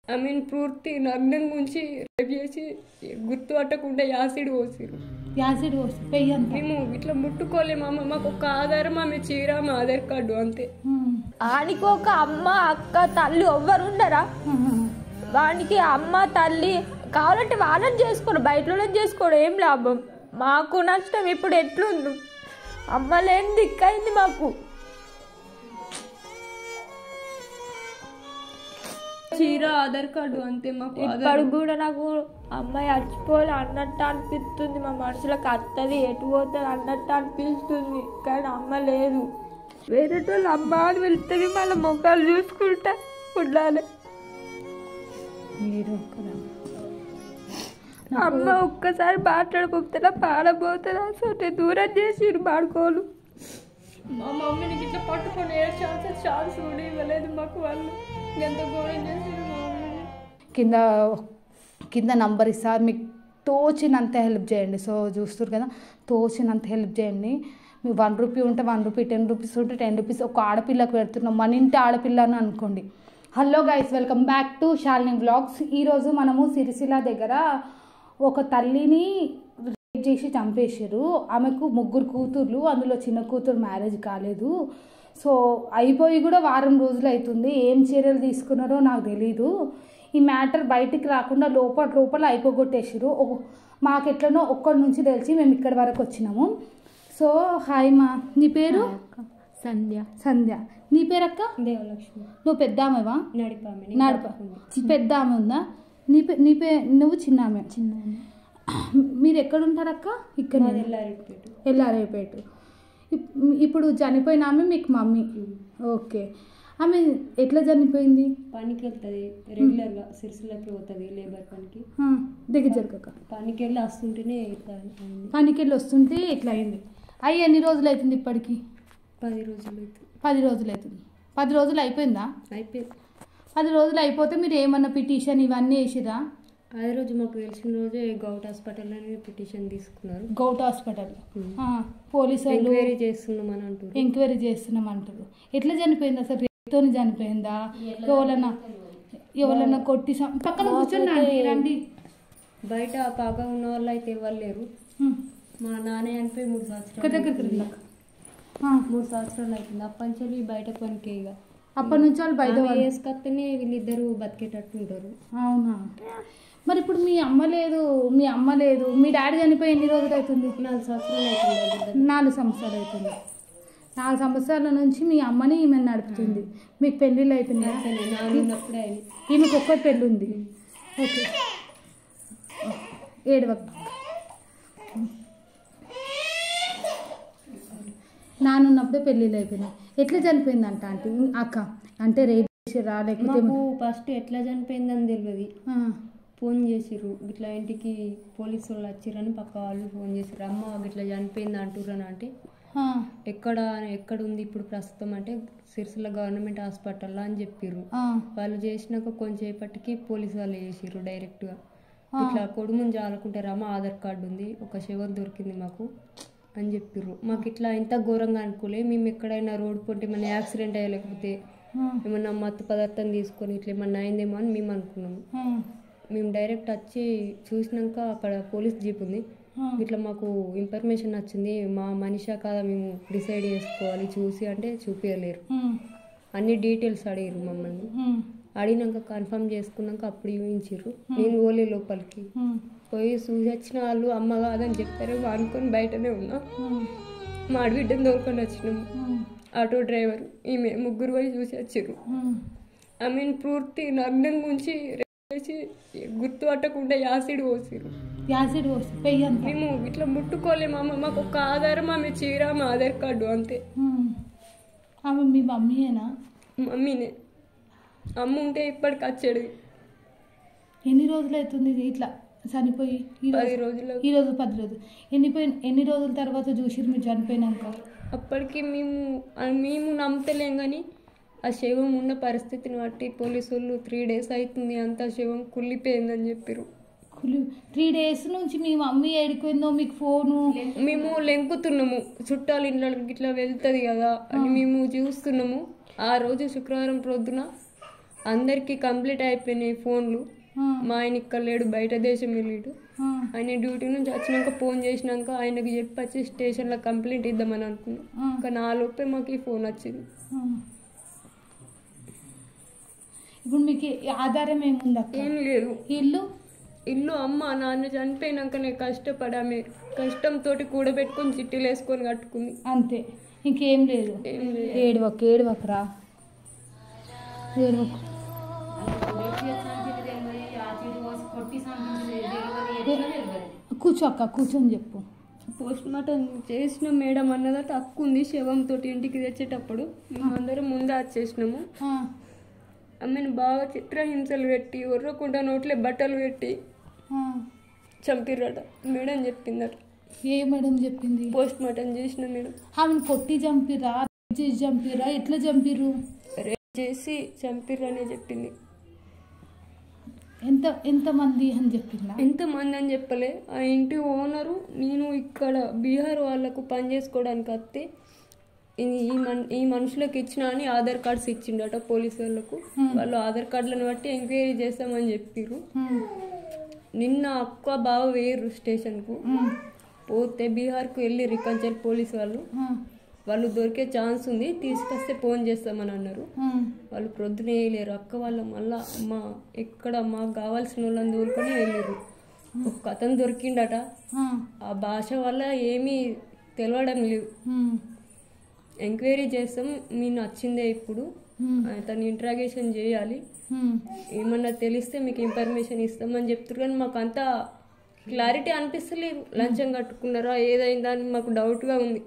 I mean పూర్తి నగ్నం గుంచి రేపు చేసి గుర్తుపట్టకుండా యాసిడ్ పోసిరు యాసిడ్ పోసి పెయ్యి అంతా మేము ఇట్లా ముట్టుకోలేము అమ్మ మాకు ఒక ఆధారం ఆమె చీర మా ఆధార్ కార్డు అంతే ఉమ్. ఆనికి ఒక అమ్మ అక్క తల్లి ఎవ్వరు ఉండరా ఉమ్. వానికి అమ్మ తల్లి కావాలంటే వాళ్ళని చేసుకోరు బయట చేసుకోడు ఏం లాభం మాకు నష్టం ఇప్పుడు ఎట్లుంది అమ్మ లేని దిక్కైంది మాకు చీర ఆధార్ కార్డు అంతే మాకు ఇప్పుడు ఆధార్ కూడా నాకు అమ్మాయి చచ్చిపోలే అన్నట్టు అనిపిస్తుంది మా మనసులకు అత్తది ఎటు పోతుంది అన్నట్టు అనిపిస్తుంది కానీ అమ్మ లేదు వేరే వాళ్ళు అమ్మ అని వెళ్తే మళ్ళీ మొక్కలు చూసుకుంటా ఉండాలి మీరు ఒక్కరా అమ్మ ఒక్కసారి మాట్లాడుకుంటున్నా పాడబోతుందా సో నేను దూరం చేసి పాడుకోలు మా మమ్మీని ఇట్లా పట్టుకొని ఏ ఛాన్స్ ఛాన్స్ కూడా ఇవ్వలేదు మాకు వాళ్ళు ఎంత ఘోరం చేసింది మా మమ్మీని కింద కింద నంబర్ ఇస్తా మీకు తోచినంత హెల్ప్ చేయండి సో చూస్తారు కదా తోచినంత హెల్ప్ చేయండి మీ వన్ రూపీ ఉంటే వన్ రూపీ టెన్ రూపీస్ ఉంటే టెన్ రూపీస్ ఒక ఆడపిల్లకు పెడుతున్నాం మన ఇంటి ఆడపిల్ల అని అనుకోండి hello guys welcome back to Shalini vlogs ఈరోజు మనము సిరిసిల్ల దగ్గర ఒక తల్లిని రేప్ చేసి చంపేసారు ఆమెకు ముగ్గురు కూతుర్లు అందులో చిన్న కూతురు మ్యారేజ్ కాలేదు సో అయిపోయి కూడా వారం రోజులు అవుతుంది ఏం చర్యలు తీసుకున్నారో నాకు తెలీదు ఈ మ్యాటర్ బయటికి రాకుండా లోపల లోపల అయిపోగొట్టేసారు ఒక- మాకు ఎట్లనో ఒక్కడి నుంచి తెలిసి మేము ఇక్కడి వరకు వచ్చినాము సో హాయ్ మా నీ పేరు సంధ్య సంధ్య నీ పేరు అక్క దేవలక్ష్మి నువ్వు పెద్ద ఆమెవా నడిపామె నడప పెద్ద ఆమె ఉందా నీ పే నీ పే నువ్వు చిన్న ఆమె చిన్న మీరు ఎక్కడ ఉంటారు అక్క ఇక్కడ ఎల్లారెడ్డిపేట ఎల్లారేపేట ఇప్- ఇప్పుడు చనిపోయిన ఆమె మీకు మమ్మీ ఓకే ఆమె ఎట్లా చనిపోయింది పనికి వెళ్తుంది రెగ్యులర్గా సిరిసిల్లకి పోతుంది లేబర్ పనికి ఆ, దగ్గర జరగక పనికి వెళ్ళి వస్తుంటేనే ఇట్లా అయింది పనికి వెళ్ళి వస్తుంటే ఇట్లా అయింది అయ్యి ఎన్ని రోజులు అవుతుంది ఇప్పటికి పది రోజులు అయితే పది రోజులు అవుతుంది పది రోజులు అయిపోయిందా అయిపోయింది పది రోజులు అయిపోతే మీరు ఏమన్నా పిటిషన్ ఇవన్నీ వేసిరా అదే రోజు మాకు తెలిసిన రోజే గౌట్ హాస్పిటల్లోనే పిటిషన్ తీసుకున్నారు గౌట్ హాస్పిటల్ పోలీసు వాళ్ళు ఎంక్వైరీ చేస్తున్నామని అంటారు ఎంక్వైరీ చేస్తున్నాం అంటారు ఎట్లా చనిపోయింది అసలు రేపుతో చనిపోయిందా ఎవరన్నా ఎవరన్నా కొట్టి సం- పక్కన కూర్చొని రండి రండి బయట బాగా ఉన్న వాళ్ళు అయితే ఎవరు లేరు హ్మ్. మా నాన్న చనిపోయి మూడు ఇక్కడ సంవత్సరాలు దగ్గరికి రండి అక్క. ఆ, మూడు సంవత్సరాలు అవుతుంది అప్పటి నుంచి బయట పనికి ఇక అప్పటి నుంచి వాళ్ళు బయట వాళ్ళు- వేసుకొస్తేనే వీళ్ళిద్దరు బతికేటట్టు ఉంటారు అవునా మరి ఇప్పుడు మీ అమ్మ లేదు మీ అమ్మ లేదు మీ డాడీ చనిపోయి ఎన్ని రోజులు అవుతుంది నాలుగు సంవత్సరాలు అవుతుంది వాళ్ళిద్దరు. నాలుగు సంవత్సరాలు అవుతుంది నాలుగు సంవత్సరాల నుంచి మీ అమ్మని ఈమె నడుపుతుంది మీకు పెళ్ళిళ్ళు అయిపోయినాయి అయిపోయినాయి. నాన్న ఉన్నప్పుడే అయినాయి ఈమెకు ఒక్కటి పెళ్ళి ఉంది ఓకే ఏడవ నానున్నప్పుడే పెళ్ళిళ్ళు అయిపోయినాయి ఎట్లా చనిపోయిందంట అంటే అక్క అంటే రేపు చేసిరా లేకపోతే మాకు ఫస్ట్ ఎట్లా చనిపోయిందని తెలియదు ఆ, ఫోన్ చేసిర్రు ఇట్లా ఇంటికి పోలీసు వాళ్ళు వచ్చిర్రని పక్క వాళ్ళు ఫోన్ చేసిర్రు అమ్మ ఇట్లా చనిపోయింది అంటుర్రని అంటే ఆ, ఎక్కడ ఎక్కడ ఉంది ఇప్పుడు ప్రస్తుతం అంటే సిరిసిల్ల గవర్నమెంట్ హాస్పిటల్లో అని చెప్పిర్రు ఆ, వాళ్ళు చేసినాక కొంచెంసేపటికి పోలీసు వాళ్ళు చేసిర్రు డైరెక్ట్గా ఇట్లా కొడుముని జాలకుంటే రమ్మ ఆధార్ కార్డు ఉంది ఒక శవం దొరికింది మాకు అని చెప్పిర్రు మాకు ఇట్లా ఇంత ఘోరంగా అనుకోలే మేము ఎక్కడైనా రోడ్ పొంటి ఏమైనా యాక్సిడెంట్ అయ్యా లేకపోతే ఆ, ఏమన్నా మత్తు పదార్థం తీసుకొని ఇట్లా ఏమన్నా అయిందేమో అని మేము అనుకున్నాము ఆ, మేము డైరెక్ట్ వచ్చి చూసినాక అక్కడ పోలీస్ జీప్ ఉంది ఆ. ఇట్లా మాకు ఇన్ఫర్మేషన్ వచ్చింది మా మనిషా కాదా మేము డిసైడ్ చేసుకోవాలి చూసి అంటే చూపించలేరు ఉమ్, అన్ని డీటెయిల్స్ అడిగారు మమ్మల్ని ఉమ్, అడిగినాక కన్ఫర్మ్ చేసుకున్నాక అప్పుడు చూపించారు నేను పోలే లోపలికి ఉమ్, పోయి చూసి వచ్చిన వాళ్ళు అమ్మ కాదని చెప్పారు అనుకొని బయటనే ఉన్నా ఉమ్, మా ఆడబిడ్డను దొరకొని వచ్చినాము ఉమ్, ఆటో డ్రైవర్ ఈమె ముగ్గురు పోయి చూసి వచ్చారు ఉమ్. ఐ మీన్ పూర్తి నగ్నం గుంచి వేసి గుర్తుపట్టకుండా యాసిడ్ పోసిరు యాసిడ్ పోసి పెయ్యి అంతా మేము ఇట్లా ముట్టుకోలేము అమ్మ మాకు ఒక ఆధారం ఆమె చీర మా ఆధార్ కార్డు అంతే ఉమ్. ఆమె మీ మమ్మీయేనా మమ్మీనే అమ్మ ఉంటే ఇప్పటికి వచ్చాడు ఎన్ని రోజులు అవుతుంది ఇది ఇట్లా చనిపోయి ఈ పది రోజు రోజులు ఈ రోజు పది రోజులు ఎన్నిపోయి ఎన్ని రోజుల తర్వాత చూసిరు మీరు చనిపోయినాక అప్పటికి మేము ఆ మేము నమ్మతలేం కానీ ఆ శవం ఉన్న పరిస్థితిని బట్టి పోలీసు వాళ్ళు త్రీ డేస్ అవుతుంది అంతా శవం కుళ్ళిపోయిందని చెప్పారు కులి త్రీ డేస్ నుంచి మీ మమ్మీ ఏడిపోయిందో మీకు ఫోను మేము లెంకుతున్నాము చుట్టాలు ఇంట్లోకి ఇట్లా వెళ్తుంది కదా అని మేము చూస్తున్నాము ఆ రోజు శుక్రవారం ప్రొద్దున అందరికీ కంప్లీట్ అయిపోయినాయి ఫోన్లు ఆ, మా ఆయన ఇక్కడ లేడు బయట దేశం వెళ్ళాడు ఆ, ఆయన డ్యూటీ నుంచి వచ్చినాక ఫోన్ చేసినాక ఆయనకి చెప్పి వచ్చి స్టేషన్లో కంప్లైంట్ ఇద్దామని అనుకున్నాం ఆ. కానీ ఆ లోపే మాకు ఈ ఫోన్ వచ్చింది ఆ. ఇప్పుడు మీకు ఈ ఆధారం ఏముంది అక్క ఏం లేదు ఇల్లు ఇల్లు అమ్మ నాన్న చనిపోయినాకనే కష్టపడి ఆమె కష్టంతో కూడబెట్టుకొని చిట్టీలు వేసుకొని కట్టుకుంది అంతే ఇంకేం లేదు ఏం లేదు ఏడువకు ఏడువకురా ఏడువకు కూర్చో అక్క కూర్చొని చెప్పు పోస్ట్ మార్టం చేసిన మేడం అన్నదట హక్కు ఉంది శవంతో ఇంటికి తెచ్చేటప్పుడు మేమందరం ముందే వచ్చేసినాము ఆ, ఆమెను బాగా చిత్రహింసలు పెట్టి ఉర్రకుండా నోట్లే బట్టలు పెట్టి ఆ. చంపిర్రట మేడం చెప్పిందట ఏ మేడం చెప్పింది పోస్ట్ మార్టం చేసిన మేడం ఆమెను కొట్టి చంపిరా చేసి చంపిరా ఎట్లా చంపిర్రు రేప్ చేసి చంపిర్రనే చెప్పింది ఎంత ఎంతమంది అని చెప్పిందా ఎంతమంది అని చెప్పలే ఆ ఇంటి ఓనరు నేను ఇక్కడ బీహార్ వాళ్ళకు పని చేసుకోవడానికి వస్తే ఈ- ఈ మన్ ఈ మనుషులకు ఇచ్చిన అని ఆధార్ కార్డ్స్ ఇచ్చిండట పోలీస్ వాళ్ళకు వాళ్ళు ఆధార్ కార్డులను బట్టి ఎంక్వైరీ చేస్తామని చెప్పిర్రు ఉమ్, నిన్న అక్క బావ వేయరు స్టేషన్కు ఉమ్, పోతే బీహార్కు వెళ్ళి రికంచల్ పోలీస్ వాళ్ళు ఆ, వాళ్ళు దొరికే ఛాన్స్ ఉంది తీసుకొస్తే ఫోన్ చేస్తామని అన్నారు ఉమ్, వాళ్ళు ప్రొద్దున వేయలేరు అక్క వాళ్ళు మళ్ళా మా ఎక్కడ మాకు కావాల్సిన వాళ్ళని దూరుకొని వెళ్ళారు ఒక అతను దొరికిండట ఆ, ఆ భాష వల్ల ఏమీ తెలవడం లేవు ఉమ్, ఎంక్వైరీ చేస్తాం మీ నచ్చిందే ఇప్పుడు ఉమ్, అతను ఇంట్రాగేషన్ చేయాలి ఉమ్. ఏమన్నా తెలిస్తే మీకు ఇన్ఫర్మేషన్ ఇస్తామని చెప్తారు కానీ మాకు అంత క్లారిటీ అనిపిస్తలేదు లంచం కట్టుకున్నారా ఏదైందా అని మాకు డౌట్గా ఉంది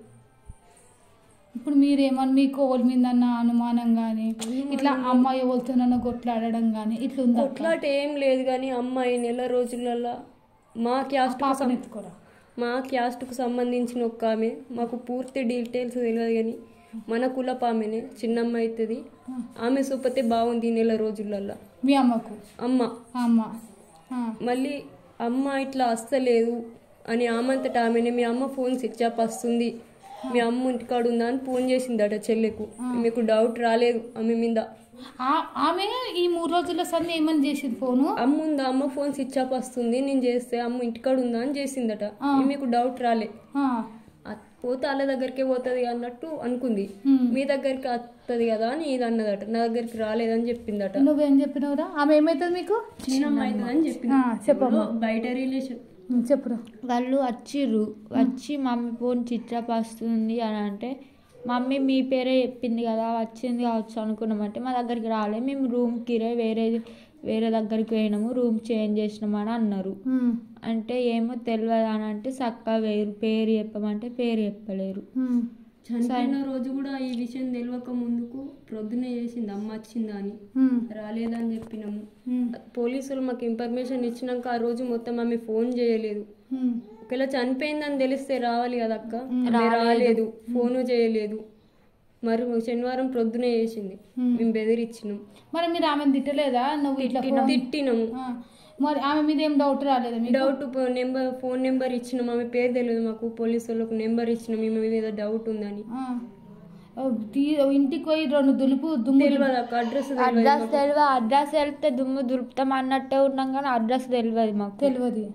ఇప్పుడు మీరేమన్నా మీకు ఓవల మీద అనుమానం కానీ ఇట్లా అమ్మాయి ఎవరితోనన్నా కొట్లాడడం కానీ ఇట్లా ఉందా అక్క? కొట్లాట ఏం లేదు కానీ అమ్మాయి నెల రోజులలో మా క్యాస్ట్ పాపని ఎత్తుకోరా మా క్యాస్ట్కు సంబంధించిన ఒక ఆమె మాకు పూర్తి డీటెయిల్స్ తెలియదు కానీ మన కులపు ఆమెనే చిన్నమ్మ అవుతుంది ఆమె సూపతే బాగుంది ఈ నెల రోజులల్లో మీ అమ్మకు అమ్మ అమ్మ ఆ, మళ్ళీ అమ్మ ఇట్లా వస్తలేదు అని ఆమంతట ఆమెనే మీ అమ్మ ఫోన్ స్విచ్ ఆఫ్ వస్తుంది మీ అమ్మ ఇంటికాడు ఉందా అని ఫోన్ చేసిందట చెల్లెకు మీకు డౌట్ రాలేదు ఆమె మీద ఆ- ఆమె ఈ మూడు రోజుల సంది ఏమని చేసింది ఫోను అమ్మ ఉందా అమ్మ ఫోన్ స్విచ్ ఆఫ్ వస్తుంది నేను చేస్తే అమ్మ ఇంటికాడు ఉందా అని చేసిందట మీకు డౌట్ రాలే ఆ, అ- పోతే వాళ్ళ దగ్గరికే పోతుంది అన్నట్టు అనుకుంది ఉమ్. మీ దగ్గరికి వస్తుంది కదా అని ఇది అన్నదట నా దగ్గరికి రాలేదని చెప్పిందట నువ్వేం చెప్పినవురా ఆమె ఏమవుతుంది మీకు చిన్నమ్మ అవుతుందని చెప్పింది ఆ, చెప్పమ్మా బయట రిలేషన్ ఉమ్, చెప్పురా వాళ్ళు వచ్చిర్రు వచ్చి మమ్మీ ఫోన్ చిత్రప్ వస్తుంది అని అంటే మమ్మీ మీ పేరే చెప్పింది కదా వచ్చింది కావచ్చు అనుకున్నామంటే మా దగ్గరికి రాలే మేము రూమ్ కిరే వేరే వేరే దగ్గరికి పోయినాము రూమ్ చేంజ్ చేసినాము అని అన్నారు ఉమ్, అంటే ఏమో తెలియదు అని అంటే చక్కగా వేరు పేరు చెప్పమంటే పేరు చెప్పలేరు ఉమ్, చనిపోయిన రోజు కూడా ఈ విషయం తెలియక ముందుకు ప్రొద్దున చేసింది అమ్మ వచ్చిందా అని ఉమ్, రాలేదని చెప్పినాము ఉమ్, పోలీసులు మాకు ఇన్ఫర్మేషన్ ఇచ్చినాక ఆ రోజు మొత్తం ఆమె ఫోన్ చేయలేదు ఉమ్. ఒకవేళ చనిపోయిందని తెలిస్తే రావాలి కదా అక్క ఆమె రాలేదు ఫోను చేయలేదు మరి శనివారం ప్రొద్దునే చేసింది మేము బెదిరించినాం మరి మీరు ఆమెను తిట్టలేదా నువ్వు ఇట్లా ఫోన్- తిట్టినాము ఆ, మరి ఆమె మీద ఏం డౌట్ రాలేదా మీకు డౌట్ నెంబర్ ఫోన్ నెంబర్ ఇచ్చినాం ఆమె పేరు తెలియదు మాకు పోలీసు వాళ్ళకు నెంబర్ ఇచ్చినాం ఈమె మీద డౌట్ ఉందని ఆ. ఓ, తీ- ఇంటికి పోయి రెండు దులుపు దుమ్ము తెలియదు అక్క అడ్రస్ అడ్రస్ తెలియదు అడ్రస్ వెళ్తే దుమ్ము దులుపుతాం అన్నట్టే ఉన్నాం కానీ అడ్రస్ తెలియదు మాకు తెలియదు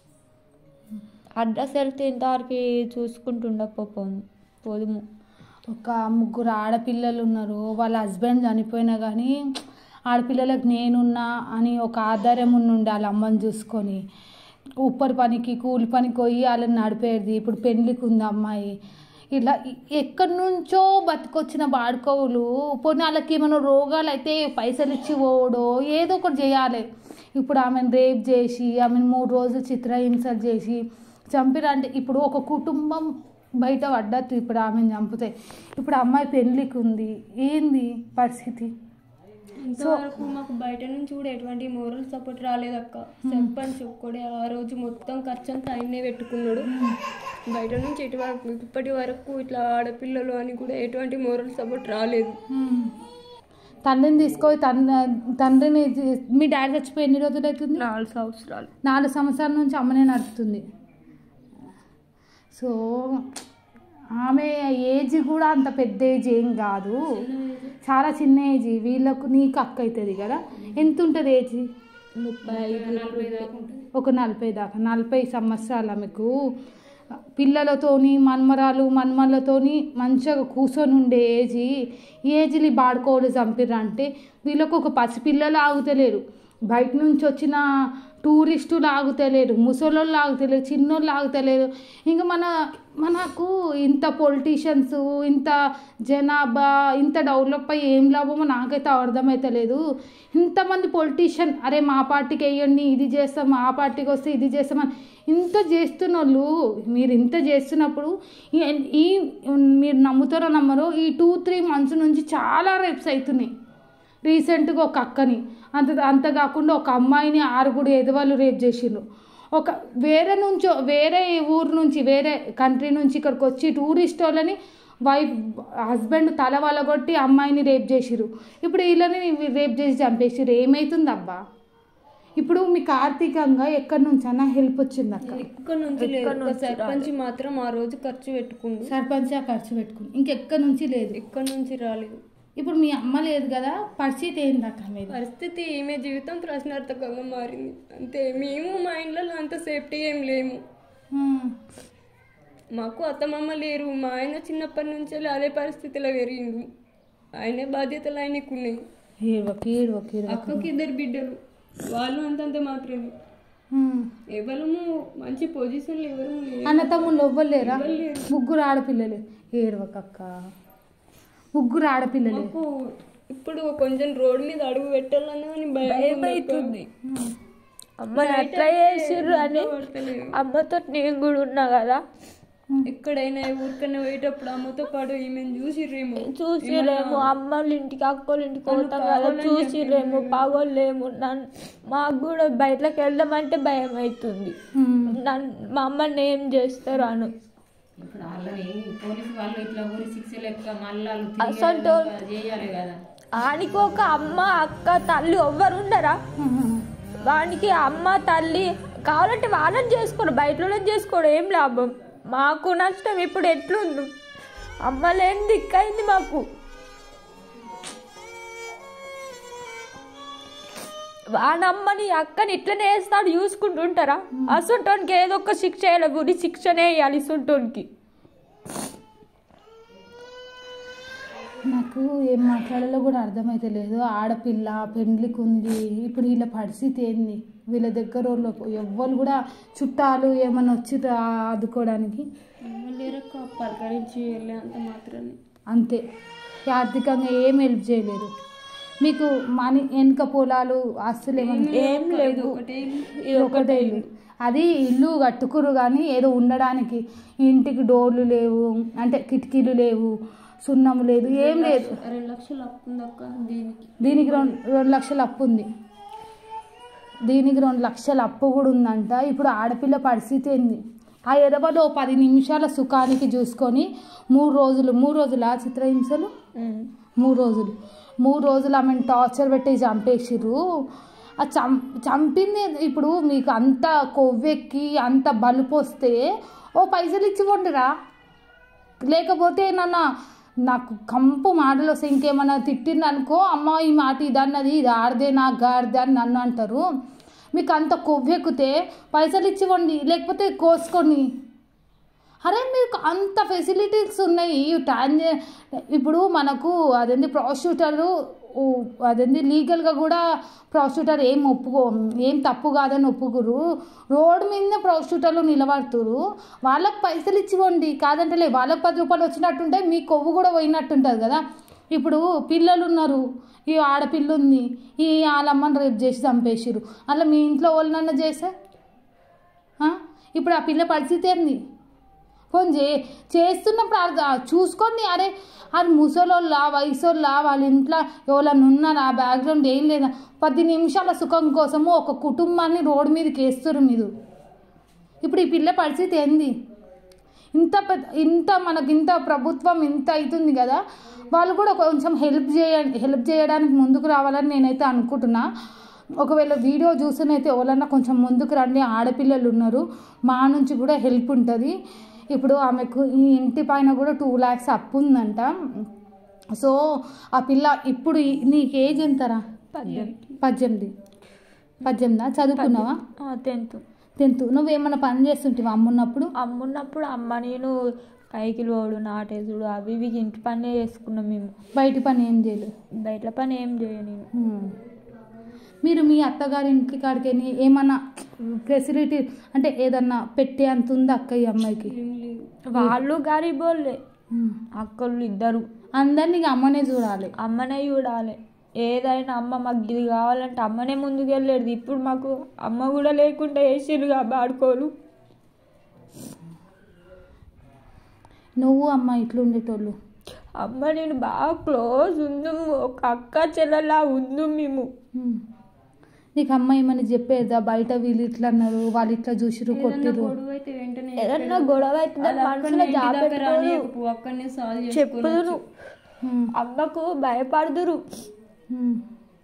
అడ్రస్ వెళ్తే ఇంతవరకు చూసుకుంటుండకపోను పోదుము ఒక ముగ్గురు ఆడపిల్లలు ఉన్నారు వాళ్ళ హస్బెండ్ చనిపోయినా కానీ ఆడపిల్లలకు నేనున్నా అని ఒక ఆధారం ఉండి వాళ్ళ అమ్మని చూసుకొని ఉప్పరి పనికి కూలి పనికి పోయి వాళ్ళని నడిపేది ఇప్పుడు పెళ్ళికి ఉంది అమ్మాయి ఇలా ఎ- ఎక్కడి నుంచో బతికొచ్చిన బాడుకోవులు పోనీ వాళ్ళకి ఏమైనా రోగాలు అయితే పైసలు ఇచ్చి పోవడో ఏదో ఒకటి చేయాలి ఇప్పుడు ఆమెను రేప్ చేసి ఆమెను మూడు రోజులు చిత్రహింసలు చేసి చంపిరంటే ఇప్పుడు ఒక కుటుంబం బయట పడ్డట్టు ఇప్పుడు ఆమెను చంపితే ఇప్పుడు అమ్మాయి పెళ్ళికి ఉంది ఏంది పరిస్థితి ఇంతవరకు మాకు బయట నుంచి కూడా ఎటువంటి మోరల్ సపోర్ట్ రాలేదక్క సర్పంచ్ ఒక్కడే ఆ రోజు మొత్తం ఖర్చు అంతా ఆయనే పెట్టుకున్నాడు బయట నుంచి ఎటువంటి ఇప్పటి వరకు ఇట్లా ఆడపిల్లలు అని కూడా ఎటువంటి మోరల్ సపోర్ట్ రాలేదు మ్మ్. తండ్రిని తీసుకొని తండ్రి తండ్రిని తీ- మీ డాడీ చచ్చిపోయి ఎన్ని రోజులు అవుతుంది నాలుగు సంవత్సరాలు నాలుగు సంవత్సరాల నుంచి అమ్మనే నడుపుతుంది సో ఆమె ఏజ్ కూడా అంత పెద్ద ఏజ్ ఏం కాదు చాలా చిన్న ఏజ్ వీళ్ళకు నీకు అక్క అవుతుంది కదా ఎంత ఉంటుంది ఏజ్ ముప్పై ఐదు ఒక నలభై దాకా నలభై సంవత్సరాల మీకు పిల్లలతోని మన్మరాలు మన్మలతోని మంచిగా కూర్చొని ఉండే ఏజ్ ఏజ్ని బాడుకోవాలి చంపిర్రు అంటే వీళ్ళకు ఒక పసిపిల్లలు ఆగుతలేరు బయట నుంచి వచ్చిన టూరిస్టులు ఆగుతలేరు ముసలోళ్ళు ఆగుతలేరు చిన్నోళ్ళు ఆగుతలేరు ఇంకా మన మనకు ఇంత పొలిటీషియన్స్ ఇంత జనాభా ఇంత డెవలప్ అయ్యి ఏం లాభమో నాకైతే అర్థమవుతలేదు ఇంతమంది పొలిటీషియన్ అరే మా పార్టీకి వేయండి ఇది చేస్తాం ఆ పార్టీకి వస్తే ఇది చేస్తామని ఇంత చేస్తున్న వాళ్ళు మీరు ఇంత చేస్తున్నప్పుడు ఈ- ఈ మీరు నమ్ముతారో నమ్మరో ఈ టూ త్రీ మంత్స్ నుంచి చాలా రేప్స్ అవుతున్నాయి రీసెంట్గా ఒక అక్కని అంత అంత కాకుండా ఒక అమ్మాయిని ఆరుగురు ఎదవాళ్ళు రేప్ చేసిండ్రు ఒక వేరే నుంచి వేరే ఊరు నుంచి వేరే కంట్రీ నుంచి ఇక్కడికి వచ్చి టూరిస్ట్ వాళ్ళని వైఫ్ హస్బెండ్ తల వలగొట్టి అమ్మాయిని రేప్ చేసిర్రు ఇప్పుడు వీళ్ళని రేప్ చేసి చంపేసిర్రు ఏమవుతుంది అబ్బా ఇప్పుడు మీకు ఆర్థికంగా ఎక్కడి నుంచి అన్నా హెల్ప్ వచ్చింది అక్క ఎక్కడి నుంచి లేదు ఒక సర్పంచ్ మాత్రం ఆ రోజు ఖర్చు పెట్టుకుండు సర్పంచ్ ఖర్చు పెట్టుకుని ఇంకెక్కడి నుంచి లేదు ఎక్కడి నుంచి రాలేదు ఇప్పుడు మీ అమ్మ లేదు కదా పరిస్థితి ఏంది అక్క మీద పరిస్థితి ఈమె జీవితం ప్రశ్నార్థకంగా మారింది అంతే మేము మా ఇంట్లో అంత సేఫ్టీ ఏం లేము ఉమ్. మాకు అత్తమామ లేరు మా ఆయన చిన్నప్పటి నుంచి అదే పరిస్థితిలో పెరిగిండు ఆయనే బాధ్యతలు ఆయనకు ఉన్నాయి ఏడవకు ఏడవకు ఏడవకు అక్కకి ఇద్దరు బిడ్డలు వాళ్ళు అంతంత మాత్రమే ఉమ్. ఎవరము మంచి పొజిషన్లు ఎవరు లేరు అన్న తమ్ముళ్ళు ఎవ్వలేరా ముగ్గురు ఆడపిల్లలే ఏడవకు అక్క ముగ్గురు ఆడపిల్లలే మాకు ఇప్పుడు కొంచెం రోడ్ మీద అడుగు పెట్టాలన్నా అని భయం అవుతుంది అమ్మని అట్లా చేసిర్రు అని పడతలేదు అమ్మతో నేను కూడా ఉన్నా కదా ఎక్కడైనా ఊరికన్నా పోయేటప్పుడు అమ్మతో పాటు ఈమెను చూసిర్రేమో చూసిరేమో అమ్మోళ్ళ ఇంటికి అక్కోళ్ళ ఇంటికి పోతాం కదా చూసిరేమో పగోళ్ళేమో నన్ను మాకు కూడా బయటకు వెళ్దామంటే భయం అవుతుంది ఉమ్. నన్ను మా అమ్మని ఏం చేస్తారు అను ఇప్పుడు వాళ్ళని పోలీసు వాళ్ళు ఇట్లా ఊరి శిక్ష లెక్క మళ్ళీ వాళ్ళు అసలు తిరిగి చేయాలి కదా ఆనికి ఒక అమ్మ అక్క తల్లి ఎవ్వరు ఉండరా వానికి అమ్మ తల్లి కావాలంటే వాళ్ళని చేసుకోరు బయట వాళ్ళని చేసుకోరు ఏం లాభం మాకు నష్టం ఇప్పుడు ఎట్లుంది అమ్మ లేని దిక్కైంది మాకు వానమ్మని అక్కని ఇట్లనే వేస్తాడు చూసుకుంటుంటారా అసుంటోనికి ఏదో ఒక శిక్ష వేయాలి గురి శిక్షనే వేయాలి ఇసుంటోనికి నాకు ఏం మాట్లాడాలో కూడా అర్థమైతే లేదు ఆడపిల్ల పెండ్లికి ఉంది ఇప్పుడు వీళ్ళ పరిస్థితి ఏంది వీళ్ళ దగ్గర వాళ్ళు ఎవ్వరు కూడా చుట్టాలు ఏమన్నా వచ్చి ఆదుకోవడానికి లేరక్క పలకరించి వెళ్ళే అంత మాత్రాన్ని అంతే ఆర్థికంగా ఏం హెల్ప్ చేయలేరు మీకు మనీ వెనుక పొలాలు ఆస్తులు ఏమన్నా ఏం లేదు ఒకటే ఇది ఒకటే ఇల్లు అది ఇల్లు కట్టుకురు కానీ ఏదో ఉండడానికి ఇంటికి డోర్లు లేవు అంటే కిటికీలు లేవు సున్నం లేదు ఏం లేదు రెండు లక్షలు అప్పు ఉందక్క దీనికి దీనికి రెండు రెండు లక్షల అప్పు ఉంది దీనికి రెండు లక్షల అప్పు కూడా ఉందంట ఇప్పుడు ఆడపిల్ల పరిస్థితి ఏంది ఆ ఎదవలో పది నిమిషాల సుఖానికి చూసుకొని మూడు రోజులు మూడు రోజుల చిత్రహింసలు ఉమ్. మూడు రోజులు మూడు రోజులు ఆమెను టార్చర్ పెట్టి చంపేసిర్రు ఆ చం చంపింది ఇప్పుడు మీకు అంత కొవ్వెక్కి అంత బలుపు వస్తే ఓ పైసలు ఇచ్చి వండిరా లేకపోతే నన్న నాకు కంపు మాటలు వస్తే ఇంకేమన్నా తిట్టింది అనుకో అమ్మ ఈ మాట ఇది అన్నది ఇది ఆడదే నా గాడిదే అని నన్ను అంటారు మీకు అంత కొవ్వెక్కితే పైసలు ఇచ్చి వండి లేకపోతే కోసుకొని అరే మీకు అంత ఫెసిలిటీస్ ఉన్నాయి ట్రాన్జే ఇప్పుడు మనకు అదేంది ప్రాస్టిట్యూటర్ అదేంది లీగల్గా కూడా ప్రాస్టిట్యూటర్ ఏం ఒప్పుకో ఏం తప్పు కాదని ఒప్పుకురు రోడ్డు మీద ప్రాస్టిట్యూటర్లు నిలబడుతురు వాళ్ళకి పైసలు ఇచ్చివ్వండి కాదంటే లే వాళ్ళకి పది రూపాయలు వచ్చినట్టుంటే మీ కొవ్వు కూడా పోయినట్టుంటుంది కదా ఇప్పుడు పిల్లలు ఉన్నారు ఈ ఆడపిల్ల ఉంది ఈ వాళ్ళమ్మని రేపు చేసి చంపేసిరు అలా మీ ఇంట్లో వాళ్ళనన్నా చేస్తే ఆ? ఇప్పుడు ఆ పిల్ల పరిస్థితి ఏంది ఫోన్ చే చేస్తున్నప్పుడు అర్థ చూసుకోండి అరే అది ముసలోళ్ళ వయసోళ్ళ వాళ్ళ ఇంట్లో ఎవరన్నా ఉన్నారా ఆ బ్యాక్గ్రౌండ్ ఏం లేదా పది నిమిషాల సుఖం కోసము ఒక కుటుంబాన్ని రోడ్డు మీదకి వేస్తారు మీరు ఇప్పుడు ఈ పిల్ల పరిస్థితి ఏంది ఇంత పెద్ద ఇంత మనకి ఇంత ప్రభుత్వం ఇంత అవుతుంది కదా వాళ్ళు కూడా కొంచెం హెల్ప్ చేయ హెల్ప్ చేయడానికి ముందుకు రావాలని నేనైతే అనుకుంటున్నా ఒకవేళ వీడియో చూసినైతే ఎవరన్నా కొంచెం ముందుకు రండి ఆడపిల్లలు ఉన్నారు మా నుంచి కూడా హెల్ప్ ఉంటుంది ఇప్పుడు ఆమెకు ఈ ఇంటి పైన కూడా టూ ల్యాక్స్ అప్పు ఉందంట సో ఆ పిల్ల ఇప్పుడు ఈ- నీకు ఏజ్ ఎంతరా పద్దెనిమిది పద్దెనిమిది పద్దెనిమిదా చదువుకున్నావా టెన్త్ టెన్త్ నువ్వేమన్నా పని చేస్తుంటావా అమ్మున్నప్పుడు అమ్మున్నప్పుడు అమ్మ నేను కైకిలు పోడు నాటేసుడు అవి ఇవి ఇంటి పనే చేసుకున్నాం మేము బయట పని ఏం చేయలేదు బయట పని ఏం చేయను నేను హ్మ్. మీరు మీ అత్తగారి ఇంటి కాడికి ఏమన్నా ఫెసిలిటీ అంటే ఏదన్నా పెట్టే అంత ఉందా అక్క ఈ అమ్మాయికి ఏం లేదు వాళ్ళు గరీబోళ్ళే హ్మ్. అక్కలు ఇద్దరు అందరినీ ఇక అమ్మనే చూడాలి అమ్మనే చూడాలి ఏదైనా అమ్మ మాకు ఇది కావాలంటే అమ్మనే ముందుకు వెళ్ళేది ఇప్పుడు మాకు అమ్మ కూడా లేకుండా వేసిరుగా బాడుకోలు నువ్వు అమ్మ ఇట్లా ఉండేటోళ్ళు అమ్మ నేను బాగా క్లోజ్ ఉందాము ఒక అక్క చెల్లెలా ఉందాం మేము హ్మ్. నీకు అమ్మ ఏమని చెప్పేదా బయట వీళ్ళు ఇట్లా అన్నారు వాళ్ళు ఇట్లా చూసిరు ఏదన్నా కొట్టిరు గొడవ అయితే వెంటనే ఏదన్నా గొడవ అయితే మనసులో జాబెట్టుకోదు అక్కడనే సాల్వ్ చెప్పుదురు హ్మ్. అమ్మకు భయపడుదురు హ్మ్.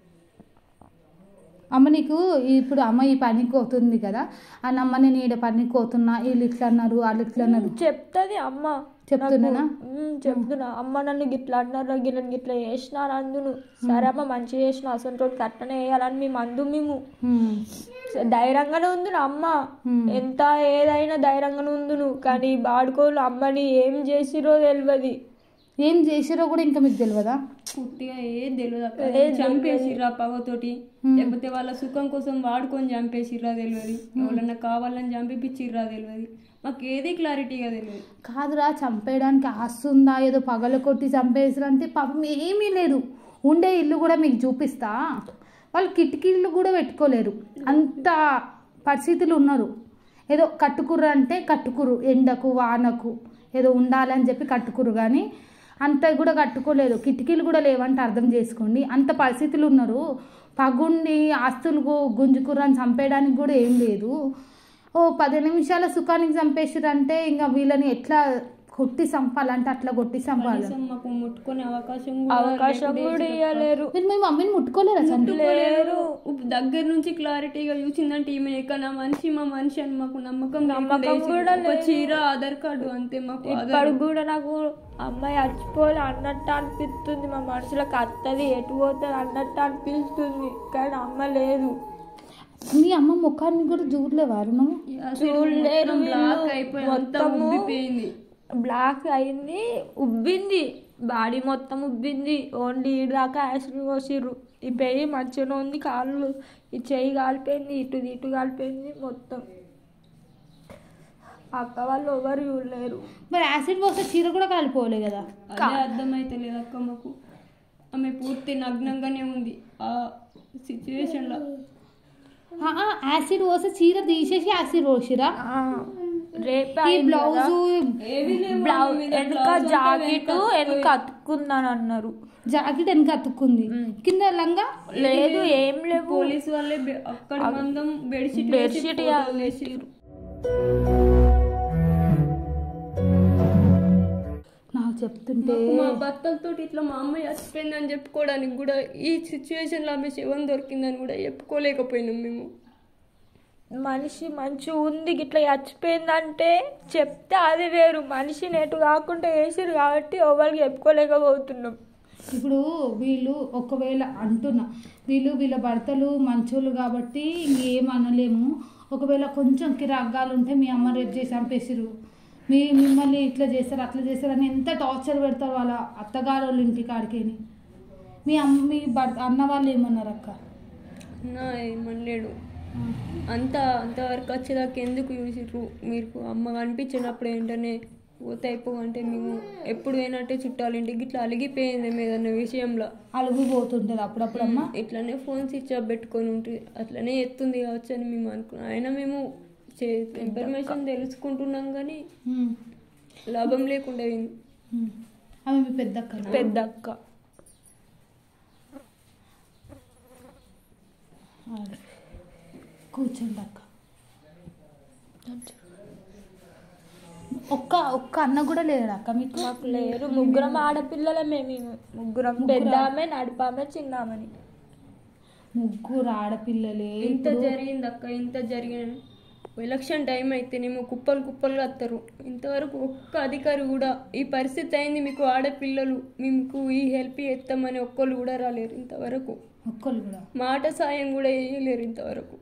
అమ్మ నీకు ఇప్పుడు అమ్మ ఈ పనికి పోతుంది కదా అని అమ్మ నేను ఈడ పనికి పోతున్నా వీళ్ళు ఇట్లా అన్నారు వాళ్ళు ఇట్లా అన్నారు చెప్తుంది అమ్మ చెప్తున్నానా? నాకు, "ఉమ్, చెప్తున్నా అమ్మ నన్ను గిట్లా అన్నారు గిట్ల గిట్లా చేసినారు అందును సరే అమ్మ మంచిగా చేసిన అసలు తోటి అట్టనే వేయాలని మేము అందు మేము హ్మ్. ధైర్యంగానే ఉంది నా అమ్మ Hmm. ఎంత ఏదైనా ధైర్యంగానే ఉందును కానీ బాడుకోలు అమ్మని ఏం చేసిరో తెలియదు ఏం చేసిరో కూడా ఇంకా మీకు తెలియదా పుట్టిగా ఏది తెలియదు అక్క చంపేసిర్రా పగతోటి లేకపోతే వాళ్ళ సుఖం కోసం వాడుకొని చంపేసిర్రా తెలియదు ఎవరన్నా కావాలని చంపిపిచ్చిర్రా తెలియదు మాకు ఏది క్లారిటీగా తెలియదు కాదురా చంపేయడానికి ఆస్తుందా ఏదో పగల కొట్టి చంపేసారంటే పాపం ఏమీ లేదు ఉండే ఇల్లు కూడా మీకు చూపిస్తా వాళ్ళు కిటికీలు కూడా పెట్టుకోలేరు అంత పరిస్థితులు ఉన్నారు ఏదో కట్టుకుర్రు అంటే కట్టుకురు ఎండకు వానకు ఏదో ఉండాలని చెప్పి కట్టుకురు కానీ అంత కూడా కట్టుకోలేదు కిటికీలు కూడా లేవంటే అర్థం చేసుకోండి అంత పరిస్థితులు ఉన్నారు పగుండి ఆస్తులు గు- గుంజుకుర్రని చంపేయడానికి కూడా ఏం లేదు ఓ పది నిమిషాల సుఖానికి చంపేసారంటే ఇంకా వీళ్ళని ఎట్లా కొట్టి చంపాలంటే అట్లా కొట్టి చంపాలి కనీసం మాకు ముట్టుకునే అవకాశం అవకాశం కూడా ఇవ్వలేరు మీరు మీ మమ్మీని ముట్టుకోలేరా చంపి లేరు దగ్గర నుంచి క్లారిటీగా చూసిందంటే ఈమె ఎక్కడ మనిషి మా మనిషి అని మాకు నమ్మకం నమ్మకం లేకుండా కూడా వేసింది. ఒక చీర ఆధార్ కార్డు అంతే మాకు ఆధార్ ఇప్పుడు కూడా నాకు అమ్మాయి చచ్చిపోలే అన్నట్టు అనిపిస్తుంది మా మనసులోకి అత్తది ఎటు పోతుంది అన్నట్టు అనిపిస్తుంది కానీ అమ్మ లేదు మీ అమ్మ ముఖాన్ని కూడా చూడలేవారు నువ్వు చూడలేరు బ్లాక్ వీళ్ళు. అయిపోయి అంతా మొత్తము ఉబ్బిపోయింది బ్లాక్ అయింది ఉబ్బింది బాడీ మొత్తం ఉబ్బింది ఓన్లీ ఈడు దాకా యాసిడ్ పోసిర్రు ఈ పెయ్యి మంచిగానే ఉంది కాళ్ళు ఈ చెయ్యి కాలిపోయింది ఇటు ఇటు కాలిపోయింది మొత్తం అక్క వాళ్ళు ఎవరు చూడలేరు మరి యాసిడ్ పోస్తే చీర కూడా కాలిపోలే కదా అదే అర్థమైతే లేదు అక్క మాకు ఆమె పూర్తి నగ్నంగానే ఉంది ఆ సిచ్యువేషన్ లో ఆ, ఆ, యాసిడ్ పోస్తే చీర తీసేసి యాసిడ్ పోసిరా ఆ, రేపే ఈ అయింది కదా. బ్లౌజు ఏవి లేవు బ్లౌజ్ ఆమె మీద వెనుక బ్లౌజ్ అంతా జాకెట్ వెనుక వెనుక అతుక్కుందని అన్నారు జాకెట్ వెనక అతుక్కుంది కింద లంగా లేదు ఏం లేవు పోలీస్ వాళ్ళే బె- అక్కడ మందం బెడ్షీట్ బెడ్షీట్ వేసిర్రు నాకు చెప్తుంటే మాకు మా భర్తలతో ఇట్లా మా అమ్మ చచ్చిపోయిందని చెప్పుకోవడానికి కూడా ఈ సిచ్యువేషన్ లో ఆమె శవం దొరికిందని కూడా చెప్పుకోలేకపోయినాం మేము మనిషి మంచి ఉంది ఇట్లా చచ్చిపోయిందంటే చెప్తే అది వేరు మనిషి నెటు కాకుండా వేసిరు కాబట్టి ఎవరికి చెప్పుకోలేకపోతున్నాం ఇప్పుడు వీళ్ళు ఒకవేళ అంటున్నా వీళ్ళు వీళ్ళ భర్తలు మంచోళ్ళు కాబట్టి ఇంకేం అనలేము ఒకవేళ కొంచెం కిరాగ్గాలు ఉంటే మీ అమ్మ రేపు చేసి చంపేసిరు మీ మిమ్మల్ని ఇట్లా చేస్తారు అట్లా చేస్తారు అని ఎంత టార్చర్ పెడతారు వాళ్ళ అత్తగారు వాళ్ళ ఇంటి కాడికేని మీ అమ్మ మీ భర్త అన్న వాళ్ళు ఏమన్నారు అక్క నా ఏమనలేడు అంత అంతవరకు వచ్చేదాకా ఎందుకు చూసిర్రు మీకు అమ్మ కనిపించినప్పుడు ఏంటనే పోతే అయిపో అంటే మేము ఎప్పుడు పోయినట్టే చుట్టాలు ఇంటికి ఇట్లా అలిగిపోయింది మేము ఏదన్నా విషయంలో అలుగు పోతుంటుంది అప్పుడప్పుడు అమ్మ ఇట్లానే ఫోన్ స్విచ్ ఆఫ్ పెట్టుకొని ఉంటుంది అట్లనే ఎత్తుంది కావచ్చు అని మేము అనుకున్నాం అయినా మేము ఇన్ఫర్మేషన్ తెలుసుకుంటున్నాం కానీ ఉమ్, లాభం లేకుండా అయింది ఉమ్. ఆమె మీ పెద్ద అక్క పెద్ద అక్క కూర్చోండి అక్క ఒక్క ఒక్క అన్న కూడా లేడు అక్క మీకు మాకు లేరు ముగ్గురం ఆడపిల్లలమే మేము ముగ్గురం పెద్ద ఆమె నడిపామె చిన్నామని ముగ్గురు ఆడపిల్లలే ఇంత జరిగింది అక్క ఇంత జరిగిన ఎలక్షన్ టైం అయితేనేమో కుప్పలు కుప్పలుగా వస్తారు ఇంతవరకు ఒక్క అధికారి కూడా ఈ పరిస్థితి అయింది మీకు ఆడపిల్లలు మీకు ఈ హెల్ప్ చేస్తామని ఒక్కళ్ళు కూడా రాలేరు ఇంతవరకు ఒక్కళ్ళు కూడా మాట సాయం కూడా వేయలేరు ఇంతవరకు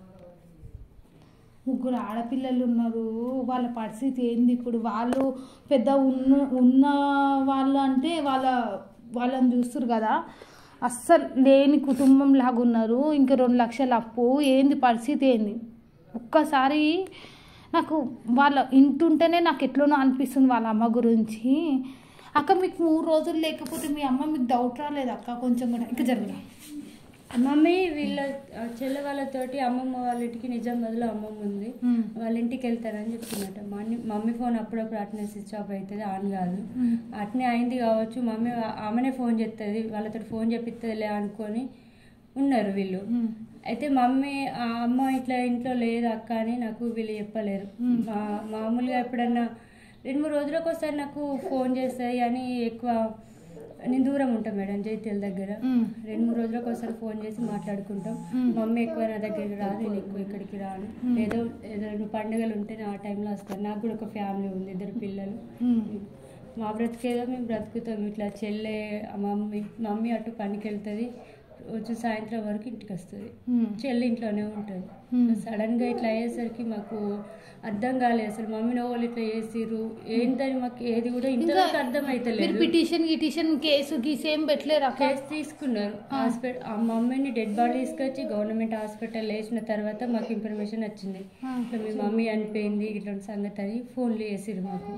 ముగ్గురు ఆడపిల్లలు ఉన్నారు వాళ్ళ పరిస్థితి ఏంది ఇప్పుడు వాళ్ళు పెద్ద ఉన్న ఉన్న వాళ్ళు అంటే వాళ్ళ వాళ్ళని చూస్తారు కదా అస్సలు లేని కుటుంబం లాగా ఉన్నారు ఇంకా రెండు లక్షల అప్పు ఏంది పరిస్థితి ఏంది ఒక్కసారి నాకు వాళ్ళ ఇంటుంటేనే నాకు ఎట్లనో అనిపిస్తుంది వాళ్ళ అమ్మ గురించి అక్క మీకు మూడు రోజులు లేకపోతే మీ అమ్మ మీకు డౌట్ రాలేదు అక్క కొంచెం కూడా ఇంకా జరగదు మమ్మీ వీళ్ళ ఆ, చెల్లె వాళ్ళతోటి అమ్మమ్మ వాళ్ళ ఇంటికి నిజామాబాద్లో అమ్మమ్మ ఉంది వాళ్ళ ఇంటికి వెళ్తారని చెప్తున్నట్ట మమ్మీ మమ్మీ ఫోన్ అప్పుడప్పుడు అట్నే స్విచ్ ఆఫ్ అవుతుంది ఆన్ కాదు అట్నే అయింది కావచ్చు మమ్మీ ఆ- ఆమెనే ఫోన్ చేస్తుంది వాళ్ళతో ఫోన్ చెప్పిస్తుందిలే అనుకొని ఉన్నారు వీళ్ళు అయితే మమ్మీ ఆ అమ్మ ఇట్లా ఇంట్లో లేదు అక్క అని నాకు వీళ్ళు చెప్పలేరు మా మామూలుగా ఎప్పుడన్నా రెండు మూడు రోజులకు ఒకసారి నాకు ఫోన్ చేస్తాయి అని ఎక్కువ నేను దూరం ఉంటాను మేడం జైత్యాల దగ్గర రెండు మూడు రోజులకు ఒకసారి ఫోన్ చేసి మాట్లాడుకుంటాం మమ్మీ ఎక్కువ నా దగ్గరికి రాదు నేను ఎక్కువ ఇక్కడికి రాను ఏదో ఏదో పండుగలు ఉంటే నా టైంలో వస్తాను నాకు కూడా ఒక ఫ్యామిలీ ఉంది ఇద్దరు పిల్లలు మా బ్రతికేదో మేము బ్రతుకుతాం ఇట్లా చెల్లె మమ్మీ మమ్మీ అటు పనికి వెళ్తుంది వచ్చి సాయంత్రం వరకు ఇంటికి వస్తుంది చెల్లి ఇంట్లోనే ఉంటుంది సడన్ గా ఇట్లా అయ్యేసరికి మాకు అర్థం కాలేదు అసలు మమ్మీ వాళ్ళు ఇట్లా చేసిర్రు ఏంటని మాకు ఏది కూడా ఇంతవరకు అర్థం మీరు అయితలేదు పిటిషన్ గిటిషన్ కేసు గీసు ఏం పెట్టలేరు అక్క కేసు తీసుకున్నారు హాస్పిటల్ ఆ మమ్మీని డెడ్ బాడీ తీసుకొచ్చి గవర్నమెంట్ హాస్పిటల్ వేసిన తర్వాత మాకు ఇన్ఫర్మేషన్ వచ్చింది ఇట్లా మీ మమ్మీ చనిపోయింది ఇట్లాంటి సంగతి అని ఫోన్లు చేసిరు మాకు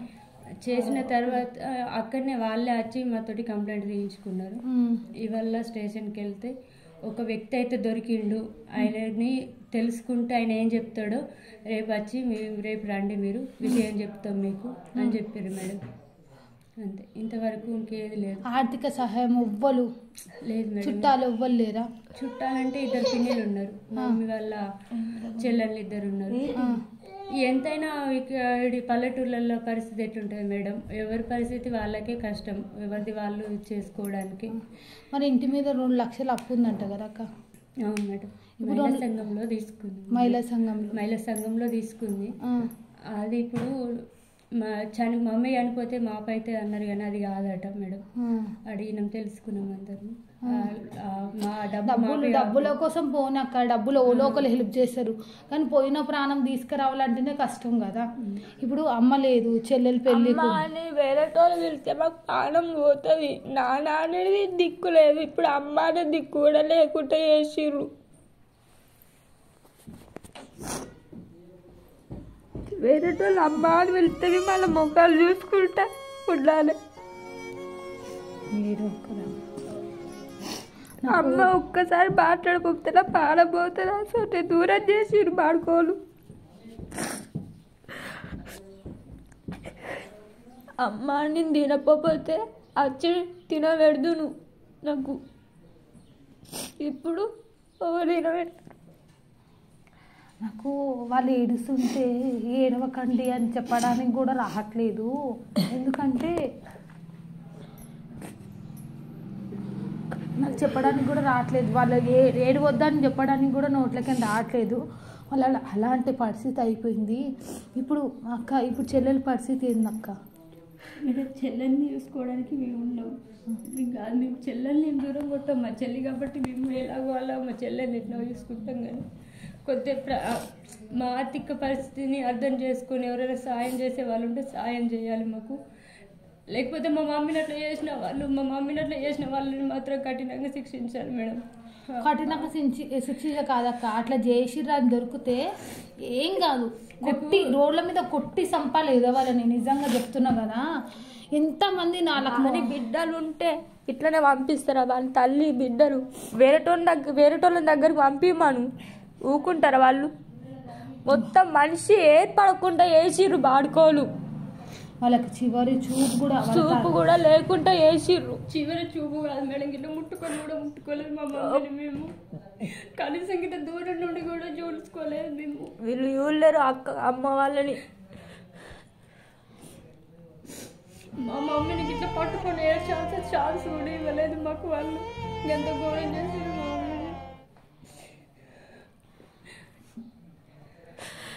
చేసిన తర్వాత ఆ, అక్కడనే వాళ్ళే వచ్చి మాతోటి కంప్లైంట్ తీయించుకున్నారు ఇవల్ల స్టేషన్కి వెళ్తే ఒక వ్యక్తి అయితే దొరికిండు ఆయనని తెలుసుకుంటే ఆయన ఏం చెప్తాడో రేపు వచ్చి మీరు రేపు రండి మీరు విషయం చెప్తాం మీకు అని చెప్పారు మేడం అంతే ఇంతవరకు ఇంకేది లేదు ఆర్థిక సహాయం ఎవ్వరు లేదు మేడం చుట్టాలు ఎవ్వరు లేరా చుట్టాలంటే ఇద్దరు పిన్నిలు ఉన్నారు మమ్మీ వాళ్ళ చెల్లెళ్ళు ఇద్దరు ఉన్నారు ఎంతైనా ఇక్కడ పల్లెటూర్లలో పరిస్థితి ఎట్లుంటుంది మేడం ఎవరి పరిస్థితి వాళ్ళకే కష్టం ఎవరిది వాళ్ళు చేసుకోవడానికి మరి ఇంటి మీద రెండు లక్షలు అప్పు ఉందంట కదా అక్క అవును మేడం మహిళా సంఘంలో తీసుకుంది మహిళా సంఘంలో మహిళా సంఘంలో తీసుకుంది ఆ. అది ఇప్పుడు మా చని మమ్మీ చనిపోతే మాపైతే అన్నారు కానీ అది కాదట మేడం ఆ. అడిగినాం తెలుసుకున్నాం అందరం ఆ, మా డబ్బు డబ్బులు మాపే డబ్బుల కోసం పోనక్క డబ్బులు ఓలో ఒకరు హెల్ప్ చేస్తారు కానీ పోయిన ప్రాణం తీసుకురావాలంటేనే కష్టం కదా ఇప్పుడు అమ్మ లేదు చెల్లెలు పెళ్ళి అమ్మ అని వేరేటోళ్ళు పిలిస్తే మాకు ప్రాణం పోతుంది నాన్న అనేది దిక్కు లేదు ఇప్పుడు అమ్మ అనే దిక్కు కూడా లేకుండా చేసిర్రు వేరేటోళ్ళు అమ్మ అని వెళ్తే మళ్ళీ ముఖాలు చూసుకుంటా ఉండాలి మీరు ఒక్కరా. అమ్మ ఒక్కసారి మాట్లాడకపోతే పాడబోతుంది అసలు దూరం చేసిర్రు పాడుకోలు అమ్మ నేను తినకపోతే వచ్చి తినబెడదును నాకు ఇప్పుడు ఎవరు తినబెడతారు నాకు వాళ్ళు ఏడుస్తుంటే ఏడవకండి అని చెప్పడానికి కూడా రావట్లేదు ఎందుకంటే నాకు చెప్పడానికి కూడా రావట్లేదు వాళ్ళు ఏ ఏడవద్దని చెప్పడానికి కూడా నోట్లకి రావట్లేదు వాళ్ళ అలాంటి పరిస్థితి అయిపోయింది ఇప్పుడు అక్క ఇప్పుడు చెల్లెల పరిస్థితి ఏంది అక్క మీరు చెల్లెల్ని చూసుకోవడానికి మేము ఉన్నాం మేము కాదు మేము చెల్లెల్ని ఏం దూరం కొట్టాం మా చెల్లి కాబట్టి మేము ఎలాగో అలా మా చెల్లెల్ని ఎట్లా చూసుకుంటాం కానీ కొద్ది ప్ర- మా ఆర్థిక పరిస్థితిని అర్థం చేసుకొని ఎవరైనా సాయం చేసే వాళ్ళు ఉంటే సాయం చేయాలి మాకు లేకపోతే మా మమ్మీని అట్లా చేసిన వాళ్ళు మా మమ్మీని అట్లా చేసిన వాళ్ళని మాత్రం కఠినంగా శిక్షించాలి మేడం కఠినంగా శిక్షి శిక్ష కాదక్క అట్లా చేసిర్రు అని దొరికితే ఏం కాదు కొట్టి రోడ్ల మీద కొట్టి సంపాలేదు వాళ్ళని నిజంగా చెప్తున్నా కదా ఎంతమంది నాలుగు అని బిడ్డలు ఉంటే ఇట్లనే పంపిస్తారా వాళ్ళ తల్లి బిడ్డలు వేరేటోళ్ళ దగ్గర వేరేటోళ్ళ దగ్గరకు పంపిమను ఊకుంటారా వాళ్ళు మొత్తం మనిషి ఏర్పడకుండా వేసిర్రు బాడుకోలు వాళ్ళకి చివరి చూపు కూడా వాళ్ళ చూపు కూడా లేకుండా వేసిర్రు చివరి చూపు కాదు మేడం గిట్ల ముట్టుకొని కూడా ముట్టుకోలేదు మా మమ్మీని మేము కనీసం గిట్ల దూరం నుండి కూడా చూసుకోలేదు మేము వీళ్ళు చూడలేరు అక్క అమ్మ వాళ్ళని మా మమ్మీని గిట్ల పట్టుకొని ఏ ఛాన్స్ ఛాన్స్ కూడా ఇవ్వలేదు మాకు వాళ్ళు ఎంత ఘోరం చేసారు మా మమ్మీని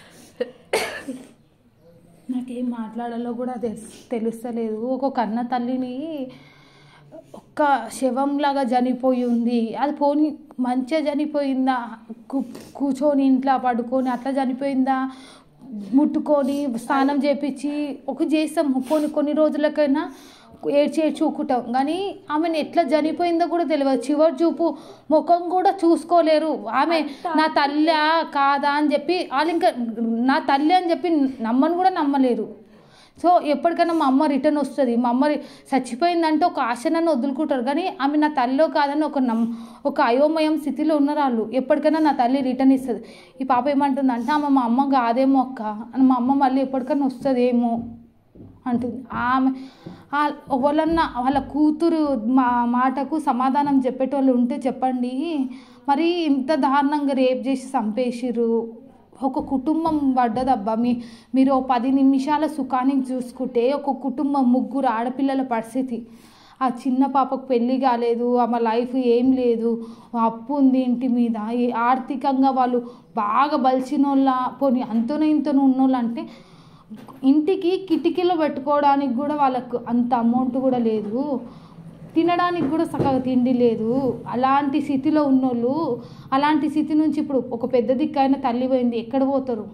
ఏం మాట్లాడాలో కూడా తెలు తెలుస్తలేదు ఒక్కొక్క అన్న తల్లిని ఒక్క శవంలాగా చనిపోయి ఉంది అది పోని మంచిగా చనిపోయిందా కు- కూర్చొని ఇంట్లో పడుకొని అట్లా చనిపోయిందా ముట్టుకొని స్నానం చేపించి ఒక చేస్తాం పోని కొన్ని రోజులకైనా ఏడ్చి ఏడ్చి ఊకుంటాం కానీ ఆమెను ఎట్లా చనిపోయిందో కూడా తెలియదు చివరి చూపు ముఖం కూడా చూసుకోలేరు ఆమె నా తల్లి కాదా అని చెప్పి వాళ్ళు ఇంకా నా తల్లి అని చెప్పి నమ్మని కూడా నమ్మలేరు సో ఎప్పటికైనా మా అమ్మ రిటర్న్ వస్తుంది మా అమ్మ రి- చచ్చిపోయిందంటే ఒక ఆశనన్ను వదులుకుంటారు కానీ ఆమె నా తల్లిలో కాదని ఒక నమ్ ఒక అయోమయం స్థితిలో ఉన్నారు వాళ్ళు ఎప్పటికైనా నా తల్లి రిటర్న్ ఇస్తుంది ఈ పాప ఏమంటుందంటే ఆమె మా అమ్మ కాదేమో అక్క అని మా అమ్మ మళ్ళీ ఎప్పటికైనా వస్తుందేమో అంటుంది ఆమె ఆ- ఎవరన్నా వాళ్ళ కూతురు మా మాటకు సమాధానం చెప్పేటోళ్ళు ఉంటే చెప్పండి మరి ఇంత దారుణంగా రేప్ చేసి చంపేసిర్రు ఒక కుటుంబం పడ్డదబ్బా మీ మీరు ఓ పది నిమిషాల సుఖానికి చూసుకుంటే ఒక కుటుంబం ముగ్గురు ఆడపిల్లల పరిస్థితి ఆ చిన్న పాపకు పెళ్ళి కాలేదు ఆమె లైఫ్ ఏం లేదు అప్పు ఉంది ఇంటి మీద ఈ ఆర్థికంగా వాళ్ళు బాగా బలిసిన వాళ్ళ పోనీ అంతనో ఇంతనో ఉన్నోళ్ళు అంటే ఇంటికి కిటికీలో పెట్టుకోవడానికి కూడా వాళ్ళకు అంత అమౌంట్ కూడా లేదు తినడానికి కూడా సగం తిండి లేదు అలాంటి స్థితిలో ఉన్నోళ్ళు అలాంటి స్థితి నుంచి ఇప్పుడు ఒక పెద్ద దిక్కైన తల్లి పోయింది ఎక్కడ పోతారు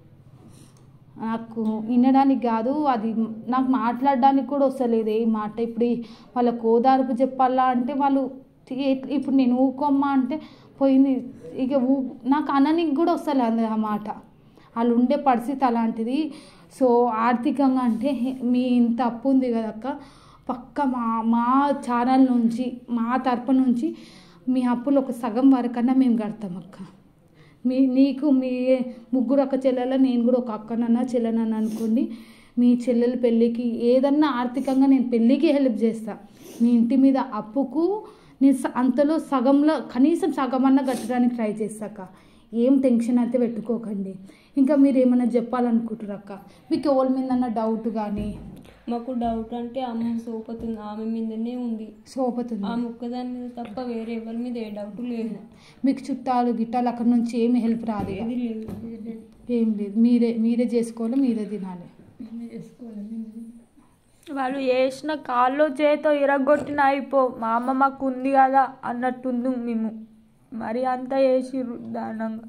నాకు వినడానికి కాదు అది నాకు మాట్లాడడానికి కూడా వస్తలేదు ఏ మాట ఇప్పుడు ఈ వాళ్ళకు ఓదార్పు చెప్పాలా అంటే వాళ్ళు ఏ- ఇప్పుడు నేను ఊకోమ్మా అంటే పోయింది ఇక ఊ నాకు అననికి కూడా వస్తలేదు ఆ మాట వాళ్ళు ఉండే పరిస్థితి అలాంటిది సో ఆర్థికంగా అంటే మీ ఇంత అప్పు ఉంది కదక్క పక్క మా మా ఛానల్ నుంచి మా తరపు నుంచి మీ అప్పులు ఒక సగం వరకన్నా మేము కడతాం అక్క మీ నీకు మీ ముగ్గురు అక్క చెల్లెల నేను కూడా ఒక అక్కనన్నా చెల్లెనన్నా అనుకోండి మీ చెల్లెల పెళ్ళికి ఏదన్నా ఆర్థికంగా నేను పెళ్ళికి హెల్ప్ చేస్తా మీ ఇంటి మీద అప్పుకు నేను స- అంతలో సగంలో కనీసం సగమన్నా కట్టడానికి ట్రై చేస్తాక ఏం టెన్షన్ అయితే పెట్టుకోకండి ఇంకా మీరు ఏమైనా చెప్పాలనుకుంటారు అక్క మీకు ఎవరి మీద డౌట్ కానీ మాకు డౌట్ అంటే అమ్మ సోపతుంది ఆమె మీదనే ఉంది సోపతుంది ఆమె ఒక్కదాని మీద తప్ప వేరే ఎవరి మీద ఏ డౌట్ లేదు మీకు చుట్టాలు గిట్టాలు అక్కడ నుంచి ఏమి హెల్ప్ రాదు ఇక. అది లేదు ఏం లేదు మీరే మీరే చేసుకోవాలి మీరే తినాలి వాళ్ళు వేసిన కాళ్ళు చేతో ఇరగొట్టిన అయిపో మా అమ్మ మాకు ఉంది కదా అన్నట్టుంది మేము మరి అంతా వేసిర్రు దారుణంగా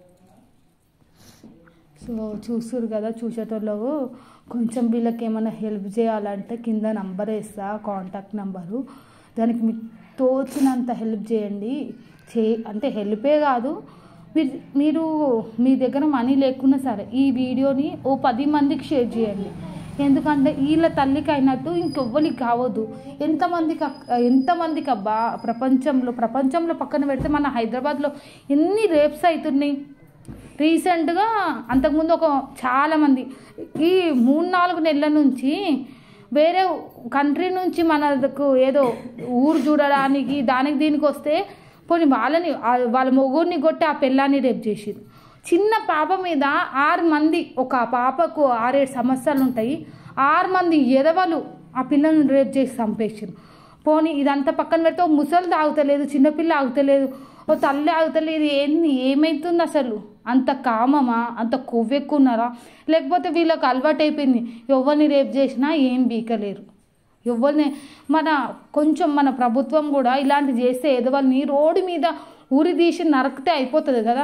సో చూస్తురు కదా చూసేటోళ్ళు కొంచెం వీళ్ళకి ఏమైనా హెల్ప్ చేయాలంటే కింద నంబర్ వేస్తా కాంటాక్ట్ నంబరు దానికి మీకు తోచినంత హెల్ప్ చేయండి చే అంటే హెల్పే కాదు మీరు మీరు మీ దగ్గర మనీ లేకున్నా సరే ఈ వీడియోని ఓ పది మందికి షేర్ చేయండి ఎందుకంటే వీళ్ళ తల్లికి అయినట్టు ఇంకెవ్వరికి కావద్దు ఎంతమందికి అక్క- ఎంతమందికి అబ్బా ప్రపంచంలో ప్రపంచంలో పక్కన పెడితే మన హైదరాబాద్లో ఎన్ని రేప్స్ అవుతున్నాయి రీసెంట్గా అంతకుముందు ఒక చాలామంది ఈ మూడు నాలుగు నెలల నుంచి వేరే కంట్రీ నుంచి మనకు ఏదో ఊరు చూడడానికి దానికి దీనికి వస్తే పోనీ వాళ్ళని ఆ- వాళ్ళ మొగుడిని కొట్టి ఆ పిల్లాన్ని రేపు చేసిరు చిన్న పాప మీద ఆరు మంది ఒక పాపకు ఆరేడు సంవత్సరాలు ఉంటాయి ఆరు మంది ఎదవలు ఆ పిల్లని రేపు చేసి చంపేసారు పోనీ ఇదంతా పక్కన పెడితే ఓ ముసలి తాగుతలేదు చిన్నపిల్ల ఆగుతలేదు ఓ తల్లి ఆగుతలేదు ఏంది ఏమైతుంది అసలు అంత కామమా అంత కొవ్వెక్కున్నారా లేకపోతే వీళ్ళకి అలవాటు అయిపోయింది ఎవరిని రేపు చేసినా ఏం బీకలేరు ఎవరిని మన కొంచెం మన ప్రభుత్వం కూడా ఇలాంటి చేస్తే ఎదవల్ని రోడ్డు మీద ఊరి తీసి నరికితే అయిపోతుంది కదా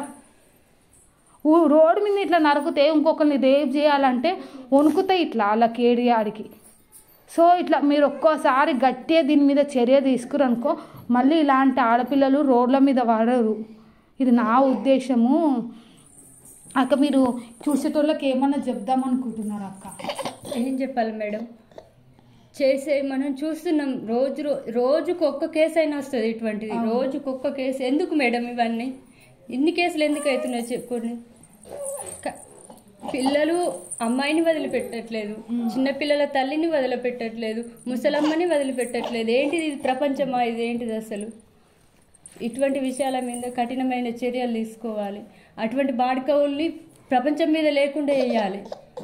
ఊ రోడ్డు మీద ఇట్లా నరికితే ఇంకొకరిని రేప్ చేయాలంటే వణుకుతాయి ఇట్లా వాళ్ళకి ఏడి ఆడికి సో ఇట్లా మీరు ఒక్కోసారి గట్టిగా దీని మీద చర్య తీసుకురనుకో మళ్ళీ ఇలాంటి ఆడపిల్లలు రోడ్ల మీద పడరు ఇది నా ఉద్దేశము అక్క మీరు చూసేటోళ్ళకి ఏమన్నా చెప్దాం అనుకుంటున్నారు అక్క ఏం చెప్పాలి మేడం చేసే మనం చూస్తున్నాం రోజు రో- రోజుకు ఒక్క కేసు అయినా వస్తుంది ఇటువంటిది రోజుకు ఒక్క కేసు ఎందుకు మేడం ఇవన్నీ ఇన్ని కేసులు ఎందుకు అవుతున్నాయి చెప్పుకోండి క- పిల్లలు అమ్మాయిని వదిలిపెట్టట్లేదు చిన్నపిల్లల తల్లిని వదిలిపెట్టట్లేదు ముసలమ్మని వదిలిపెట్టట్లేదు ఏంటిది ఇది ప్రపంచమా ఇది ఏంటిది అసలు ఇటువంటి విషయాల మీద కఠినమైన చర్యలు తీసుకోవాలి అటువంటి బాడికవుల్ని ప్రపంచం మీద లేకుండా వేయాలి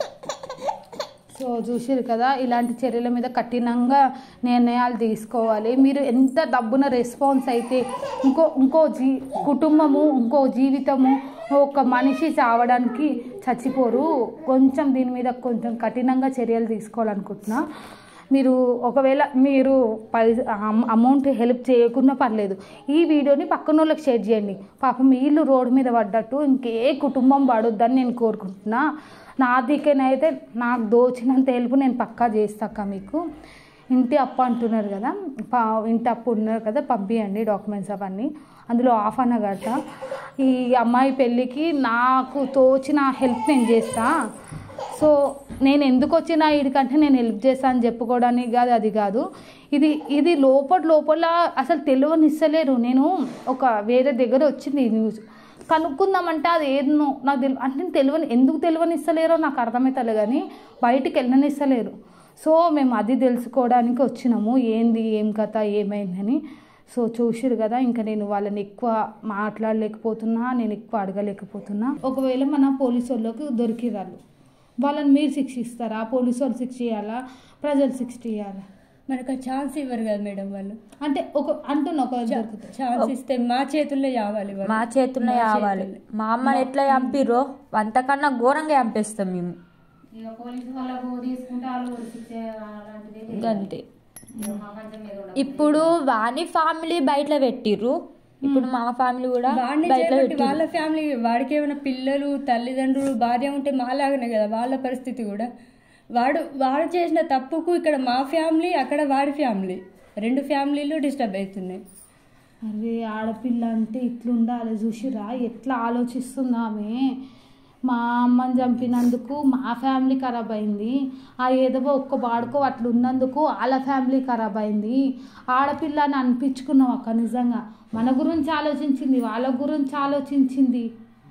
సో చూసారు కదా ఇలాంటి చర్యల మీద కఠినంగా నిర్ణయాలు తీసుకోవాలి మీరు ఎంత డబ్బున రెస్పాన్స్ అయితే ఇంకో ఇంకో జీ కుటుంబము ఇంకో జీవితము ఒక మనిషి చావడానికి చచ్చిపోరు కొంచెం దీని మీద కొంచెం కఠినంగా చర్యలు తీసుకోవాలనుకుంటున్నా మీరు ఒకవేళ మీరు పై అమ్- అమౌంట్ హెల్ప్ చేయకున్నా పర్లేదు ఈ వీడియోని పక్కన వాళ్ళకి షేర్ చేయండి పాపం వీళ్ళు రోడ్డు మీద పడ్డట్టు ఇంకే కుటుంబం పడొద్దని నేను కోరుకుంటున్నా నా దిక్కనైతే నాకు దోచినంత హెల్ప్ నేను పక్కా చేస్తాక మీకు ఇంటి అప్పు అంటున్నారు కదా పా ఇంటి అప్పు ఉన్నారు కదా పంపించండి డాక్యుమెంట్స్ అవన్నీ అందులో ఆఫ్ అన్న కడతా ఈ అమ్మాయి పెళ్ళికి నాకు తోచిన హెల్ప్ నేను చేస్తా సో నేను ఎందుకు వచ్చినా వీడికంటే నేను హెల్ప్ చేస్తా అని చెప్పుకోవడానికి కాదు అది కాదు ఇది ఇది లోపల లోపల అసలు తెలియనిస్తలేరు నేను ఒక వేరే దగ్గర వచ్చింది ఈ న్యూస్ కనుక్కుందామంటే అది ఏదో నాకు తెలి అంటే నేను తెలియని ఎందుకు తెలియనిస్తలేరో నాకు అర్థమవుతలే కానీ బయటికి వెళ్ళనిస్తలేరు సో మేము అది తెలుసుకోవడానికి వచ్చినాము ఏంది ఏం కథ ఏమైందని సో చూసిరు కదా ఇంకా నేను వాళ్ళని ఎక్కువ మాట్లాడలేకపోతున్నా నేను ఎక్కువ అడగలేకపోతున్నా ఒకవేళ మన పోలీసు వాళ్ళకి దొరికిరాళ్ళు వాళ్ళని మీరు శిక్ష ఇస్తారా పోలీసు వాళ్ళు శిక్ష ఇవ్వాలా ప్రజలు శిక్ష ఇవ్వాలా మనకు ఆ ఛాన్స్ ఇవ్వరు కదా మేడం వాళ్ళు అంటే ఒక అంటున్నా ఒక దొరుకుతుంది ఛాన్స్ ఇస్తే మా చేతుల్లో కావాలి వాళ్ళు. మా చేతుల్లో మా కావాలి చేతుల్లో. మా అమ్మని ఎట్లా చంపిర్రో అంతకన్నా ఘోరంగా చంపేస్తాం మేము ఇక పోలీసు వాళ్ళకు తీసుకుంటే వాళ్ళు శిక్ష అలాంటిది ఏది గంతే ఇక మా మంచం మీద కూడా ఇప్పుడు వాని ఫ్యామిలీ బయట పెట్టిర్రు ఇప్పుడు మా ఫ్యామిలీ కూడా వాడిని బయట చేయబట్టి పెట్టిర్రు వాళ్ళ ఫ్యామిలీ వాడికి ఏమైనా పిల్లలు తల్లిదండ్రులు భార్య ఉంటే మాలాగనే కదా వాళ్ళ పరిస్థితి కూడా వాడు వాడు చేసిన తప్పుకు ఇక్కడ మా ఫ్యామిలీ అక్కడ వాడి ఫ్యామిలీ రెండు ఫ్యామిలీలు డిస్టర్బ్ అవుతున్నాయి అరే ఆడపిల్ల అంటే ఇట్లుండాలి చూసిరా ఎట్లా ఆలోచిస్తుంది ఆమె మా అమ్మని చంపినందుకు మా ఫ్యామిలీ ఖరాబ్ అయింది ఆ ఏదో ఒక్క బాడుకో అట్లా ఉన్నందుకు వాళ్ళ ఫ్యామిలీ ఖరాబ్ అయింది ఆడపిల్ల అని అనిపించుకున్నాం అక్క నిజంగా మన గురించి ఆలోచించింది వాళ్ళ గురించి ఆలోచించింది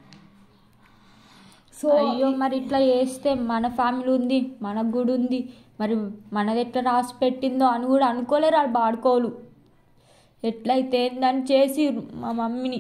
సో అయ్యో మరి ఇట్లా చేస్తే మన ఫ్యామిలీ ఉంది మనకు కూడా ఉంది మరి మనది ఎట్లా రాసి పెట్టిందో అని కూడా అనుకోలేరు వాళ్ళు బాడుకోలు ఎట్లయితే ఏందని చేసి మా మమ్మీని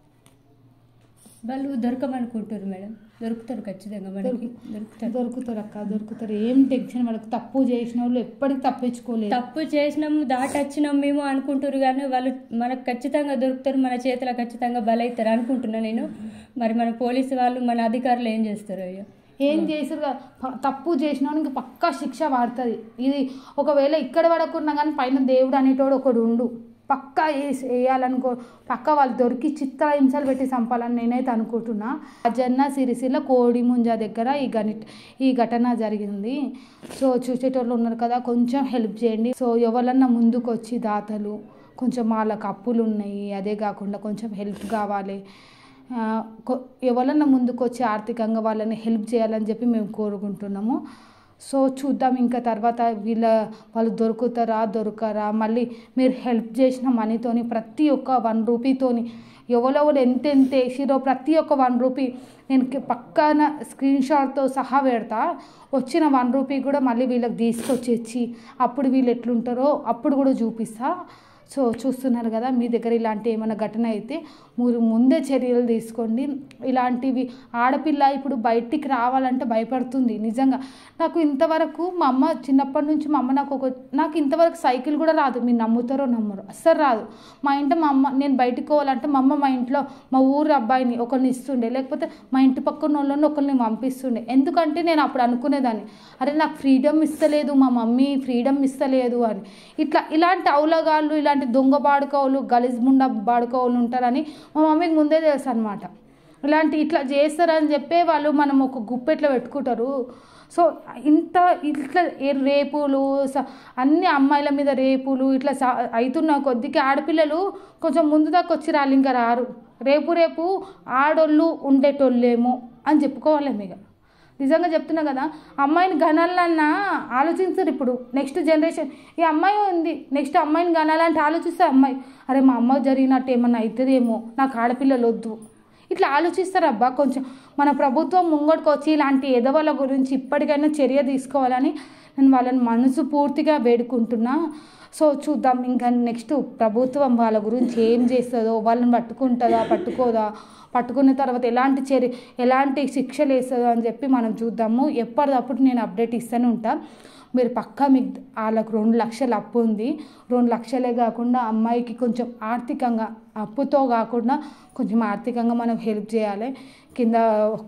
వాళ్ళు దొరకమనుకుంటారు మేడం దొరుకుతారు ఖచ్చితంగా మనకి దొరుకుతారు దొరుకుతారు అక్క దొరుకుతారు ఏం టెన్షన్ వాళ్ళకి తప్పు చేసిన వాళ్ళు ఎప్పటికి తప్పించుకోలేదు తప్పు చేసినాము దాటొచ్చినాం మేము అనుకుంటారు కానీ వాళ్ళు మనకు ఖచ్చితంగా దొరుకుతారు మన చేతిలో ఖచ్చితంగా బలవుతారు అనుకుంటున్నా నేను మరి మన పోలీసు వాళ్ళు మన అధికారులు ఏం చేస్తారు అయ్యో ఏం చేసారు కదా ప- తప్పు చేసిన వానికి పక్కా శిక్ష పడుతుంది ఇది ఒకవేళ ఇక్కడ పడకున్నా కానీ పైన దేవుడు అనేటోడు ఒకడు ఉండు పక్కా వేసి వేయాలనుకో పక్కా వాళ్ళు దొరికి చిత్ర హింసలు పెట్టి చంపాలని నేనైతే అనుకుంటున్నా జన్న సిరిసిల్ల కోడి ముంజ దగ్గర ఈ గని ఈ ఘటన జరిగింది సో చూసేటోళ్ళు ఉన్నారు కదా కొంచెం హెల్ప్ చేయండి సో ఎవరన్నా ముందుకు వచ్చి దాతలు కొంచెం వాళ్ళకి అప్పులు ఉన్నాయి అదే కాకుండా కొంచెం హెల్ప్ కావాలి ఆ, కొ- ఎవరన్నా ముందుకు వచ్చి ఆర్థికంగా వాళ్ళని హెల్ప్ చేయాలని చెప్పి మేము కోరుకుంటున్నాము సో చూద్దాం ఇంకా తర్వాత వీళ్ళ వాళ్ళు దొరుకుతారా దొరకరా మళ్ళీ మీరు హెల్ప్ చేసిన మనీతోని ప్రతి ఒక్క వన్ రూపీతోని ఎవరెవరు ఎంత ఎంత వేసిరో ప్రతి ఒక్క వన్ రూపీ నేను కి- పక్కన స్క్రీన్ షాట్తో సహా పెడతా వచ్చిన వన్ రూపీ కూడా మళ్ళీ వీళ్ళకి తీసుకొచ్చి ఇచ్చి అప్పుడు వీళ్ళు ఎట్లుంటారో అప్పుడు కూడా చూపిస్తా సో చూస్తున్నారు కదా మీ దగ్గర ఇలాంటి ఏమైనా ఘటన అయితే మీరు ముందే చర్యలు తీసుకోండి ఇలాంటివి ఆడపిల్ల ఇప్పుడు బయటికి రావాలంటే భయపడుతుంది నిజంగా నాకు ఇంతవరకు మా అమ్మ చిన్నప్పటి నుంచి మా అమ్మ నాకు ఒక నాకు ఇంతవరకు సైకిల్ కూడా రాదు మీరు నమ్ముతారో నమ్మరు అస్సలు రాదు మా ఇంట మా అమ్మ నేను బయటికి పోవాలంటే మా అమ్మ మా ఇంట్లో మా ఊరు అబ్బాయిని ఒకరిని ఇస్తుండే లేకపోతే మా ఇంటి పక్కన వాళ్ళని ఒకరిని పంపిస్తుండే ఎందుకంటే నేను అప్పుడు అనుకునేదాన్ని అరే నాకు ఫ్రీడమ్ ఇస్తలేదు మా మమ్మీ ఫ్రీడమ్ ఇస్తలేదు అని ఇట్లా ఇలాంటి అవులగాళ్ళు ఇలాంటి దొంగ బాడుకోవులు గలీజ్ ముండ బాడుకోవులు ఉంటారని మా మమ్మీకి ముందే తెలుసు అనమాట ఇలాంటి ఇట్లా చేస్తారని చెప్పే వాళ్ళు మనం ఒక గుప్పెట్లో పెట్టుకుంటారు సో ఇంత ఇట్లా ఏ రేపులు స- అన్ని అమ్మాయిల మీద రేపులు ఇట్లా సా అవుతున్న కొద్దికి ఆడపిల్లలు కొంచెం ముందు దాకా వచ్చి రాళ్ళు ఇంకా రారు రేపు రేపు ఆడోళ్ళు ఉండేటోళ్ళేమో అని చెప్పుకోవాలి ఇక నిజంగా చెప్తున్నా కదా అమ్మాయిని గనాలన్నా ఆలోచించరు ఇప్పుడు నెక్స్ట్ జనరేషన్ ఈ అమ్మాయి ఉంది నెక్స్ట్ అమ్మాయిని గనాలంటే ఆలోచిస్తే అమ్మాయి అరే మా అమ్మ జరిగినట్టు ఏమన్నా అవుతుందేమో నాకు ఆడపిల్లలు వద్దు ఇట్లా ఆలోచిస్తారు అబ్బా కొంచెం మన ప్రభుత్వం ముంగడికి వచ్చి ఇలాంటి ఎదవల గురించి ఇప్పటికైనా చర్య తీసుకోవాలని నేను వాళ్ళని మనసు పూర్తిగా వేడుకుంటున్నా సో చూద్దాం ఇంకా నెక్స్ట్ ప్రభుత్వం వాళ్ళ గురించి ఏం చేస్తుందో వాళ్ళని పట్టుకుంటుందా పట్టుకోదా పట్టుకున్న తర్వాత ఎలాంటి చర్య ఎలాంటి శిక్షలు వేస్తుందో అని చెప్పి మనం చూద్దాము ఎప్పటికప్పుడు నేను అప్డేట్ ఇస్తూనే ఉంటాను మీరు పక్కా మీకు వాళ్ళకు రెండు లక్షలు అప్పు ఉంది రెండు లక్షలే కాకుండా అమ్మాయికి కొంచెం ఆర్థికంగా అప్పుతో కాకుండా కొంచెం ఆర్థికంగా మనం హెల్ప్ చేయాలి కింద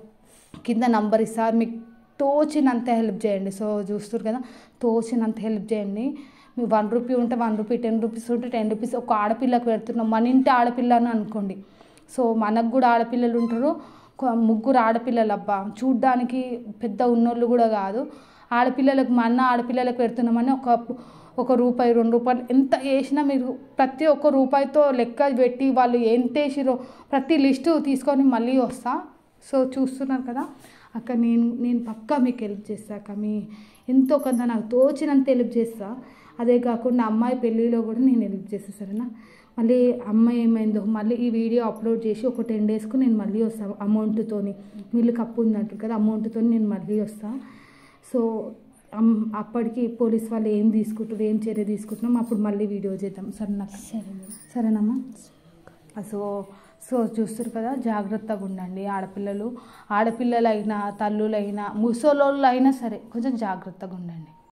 కింద నంబర్ ఇస్తా మీకు తోచినంత హెల్ప్ చేయండి సో చూస్తారు కదా తోచినంత హెల్ప్ చేయండి మీ వన్ రూపీ ఉంటే వన్ రూపీ టెన్ రూపీస్ ఉంటే టెన్ రూపీస్ ఒక ఆడపిల్లకు పెడుతున్నాం మన ఇంటి ఆడపిల్ల అని అనుకోండి సో మనకు కూడా ఆడపిల్లలు ఉంటారు కొ- ముగ్గురు ఆడపిల్లలు అబ్బా చూడ్డానికి పెద్ద ఉన్నోళ్ళు కూడా కాదు ఆడపిల్లలకు మా అన్న ఆడపిల్లలకు పెడుతున్నామని ఒక ఒక రూపాయి రెండు రూపాయలు ఎంత వేసినా మీరు ప్రతి ఒక్క రూపాయితో లెక్క పెట్టి వాళ్ళు ఎంత వేసిరో ప్రతి లిస్టు తీసుకొని మళ్ళీ వస్తా సో చూస్తున్నారు కదా అక్క నేను నేను పక్కా మీకు హెల్ప్ చేస్తా అక్క మీ ఎంతో కొంత నాకు తోచినంత హెల్ప్ చేస్తా అదే కాకుండా అమ్మాయి పెళ్ళిలో కూడా నేను హెల్ప్ చేస్తా సరేనా మళ్ళీ అమ్మాయి ఏమైందో మళ్ళీ ఈ వీడియో అప్లోడ్ చేసి ఒక టెన్ డేస్కు నేను మళ్ళీ వస్తాను అమౌంట్తోని వీళ్ళు కప్పు ఉందంటారు కదా అమౌంట్తో నేను మళ్ళీ వస్తాను సో అమ్- అప్పటికి పోలీస్ వాళ్ళు ఏం తీసుకుంటారు ఏం చర్య తీసుకుంటున్నాం అప్పుడు మళ్ళీ వీడియో చేద్దాం సరేనా సరేనమ్మా సో సో చూస్తారు కదా జాగ్రత్తగా ఉండండి ఆడపిల్లలు ఆడపిల్లలైనా తల్లులైనా ముసలోళ్ళు అయినా సరే కొంచెం జాగ్రత్తగా ఉండండి